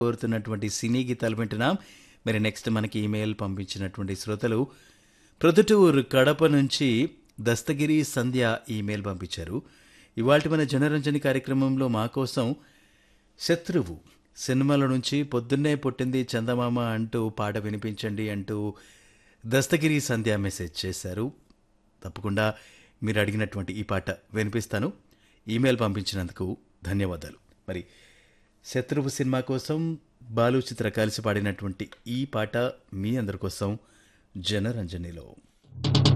కోరుతున్నటువంటి సినీ గీతాలు వింటున్నాం మరి నెక్స్ట్ మనకి ఈమెయిల్ పంపించినటువంటి శ్రోతలు ప్రొద్దుటూరు కడప నుంచి దస్తగిరి సంధ్య ఈమెయిల్ పంపించారు ఇవాళ మన జనరంజని కార్యక్రమంలో మా కోసం శత్రువు సినిమాల నుంచి పొద్దున్నే పుట్టింది చందమామ అంటూ పాట వినిపించండి అంటూ దస్తగిరి సంధ్య మెసేజ్ చేశారు తప్పకుండా మీరు అడిగినటువంటి ఈ పాట వినిపిస్తాను ఈమెయిల్ పంపించినందుకు ధన్యవాదాలు మరి శత్రువు సినిమా కోసం బాలు చిత్ర కలిసి పాడినటువంటి ఈ పాట మీ అందరి కోసం జనరంజనిలో